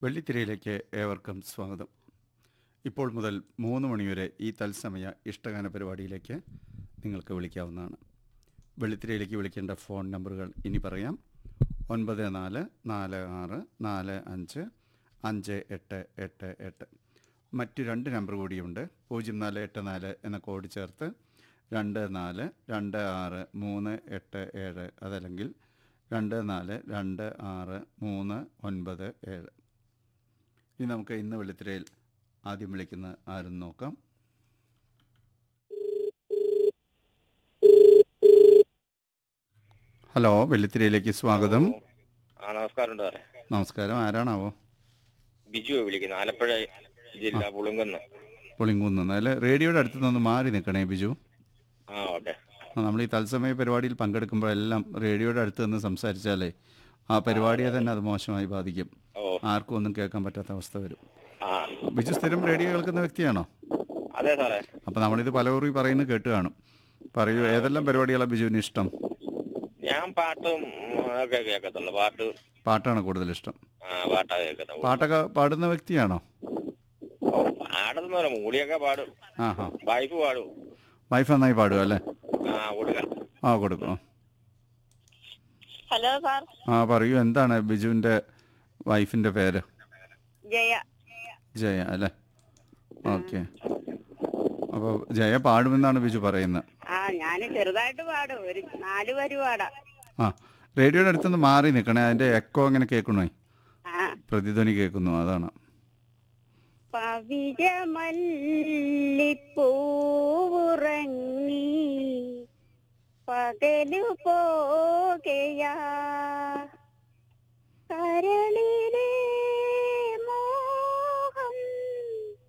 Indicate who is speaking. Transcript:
Speaker 1: വെള്ളിത്തിരയിലേക്ക് ഏവർക്കും സ്വാഗതം ഇപ്പോൾ മുതൽ മൂന്ന് മണിവരെ ഈ തത്സമയ ഇഷ്ടഗാന പരിപാടിയിലേക്ക് നിങ്ങൾക്ക് വിളിക്കാവുന്നതാണ് വെള്ളിത്തിരയിലേക്ക് വിളിക്കേണ്ട ഫോൺ നമ്പറുകൾ ഇനി പറയാം ഒൻപത് നാല് നാല് ആറ് നാല് അഞ്ച് അഞ്ച് എട്ട് എട്ട് എട്ട് മറ്റ് രണ്ട് നമ്പർ കൂടിയുണ്ട് പൂജ്യം നാല് എട്ട് നാല് എന്ന കോഡ് ചേർത്ത് രണ്ട് നാല് രണ്ട് ആറ് മൂന്ന് എട്ട് ഏഴ് അതല്ലെങ്കിൽ രണ്ട് നാല് രണ്ട് ആറ് മൂന്ന് ഒൻപത് ഏഴ് ഇനി നമുക്ക് ഇന്ന് വെള്ളിത്തിരയിൽ ആദ്യം വിളിക്കുന്ന ആരും നോക്കാം ഹലോ വെള്ളിത്തിരയിലേക്ക് സ്വാഗതം
Speaker 2: ആ നമസ്കാരം ഉണ്ട് സാറേ
Speaker 1: നമസ്കാരം ആരാണാവോ
Speaker 2: ബിജു വിളിക്കുന്നു ആലപ്പുഴ ജില്ല പുളുങ്കുന്ന്
Speaker 1: പൊളിങ്കുന്ന് അല്ലെ റേഡിയോയുടെ അടുത്ത് നിന്ന് മാറി നിൽക്കണേ ബിജു
Speaker 2: ആ ഓക്കെ
Speaker 1: ആ, നമ്മൾ ഈ തത്സമയ പരിപാടിയിൽ പങ്കെടുക്കുമ്പോഴെല്ലാം റേഡിയോയുടെ അടുത്ത് നിന്ന് സംസാരിച്ചാലേ ആ പരിപാടിയെ തന്നെ അത് മോശമായി ബാധിക്കും
Speaker 2: ഓ
Speaker 1: ആർക്കും ഒന്നും കേൾക്കാൻ പറ്റാത്ത അവസ്ഥ വരും
Speaker 2: ആ
Speaker 1: ബിജു സ്ഥിരം റേഡിയോ കേൾക്കുന്ന വ്യക്തിയാണോ
Speaker 2: അതെ സാറേ
Speaker 1: അപ്പോൾ നമ്മളിത് പലകുറി പറയുന്നത് കേട്ട് കാണും പറയൂ ഏതെല്ലാം പരിപാടികളാണ് ബിജുവിന് ഇഷ്ടം
Speaker 2: ഞാൻ പാട്ടും ഉം, ഒക്കെ കേൾക്കത്തുള്ളു പാട്ട്
Speaker 1: പാട്ടാണ് കൂടുതൽ ഇഷ്ടം
Speaker 2: ആ പാട്ടാ കേൾക്കത്തുള്ളൂ
Speaker 1: പാട്ടൊക്കെ പാടുന്ന വ്യക്തിയാണോ
Speaker 2: ഓ പാടുന്ന പറയാം മൂളിയൊക്കെ പാടും
Speaker 1: ആ ഹാ
Speaker 2: വൈഫ് പാടും
Speaker 1: വൈഫ് നന്നായി പാടുക അല്ലേ
Speaker 2: ആ കൊടുക്കാം
Speaker 1: ആ കൊടുക്കും
Speaker 3: ഹലോ സാർ
Speaker 1: ആ പറയൂ എന്താണ് ബിജുവിൻ്റെ വൈഫിൻ്റെ പേര്
Speaker 3: ജയ
Speaker 1: ജയ അല്ലേ ഓക്കെ അപ്പോൾ ജയ പാടുമെന്നാണ് ബിജു പറയുന്നത്
Speaker 3: ആ ഞാൻ ചെറുതായിട്ട് പാടും ഒരു നാല് വരി പാടാം
Speaker 1: ആ റേഡിയോയുടെ അടുത്തുനിന്ന് മാറി നിൽക്കണേ അതിൻ്റെ എക്കോ അങ്ങനെ കേൾക്കണേ
Speaker 3: ആ
Speaker 1: പ്രതിധ്വനി കേൾക്കുന്നു അതാണ്
Speaker 3: പവിഴമല്ലിപ്പൂവുറങ്ങി പകലു പോകയാ കരളി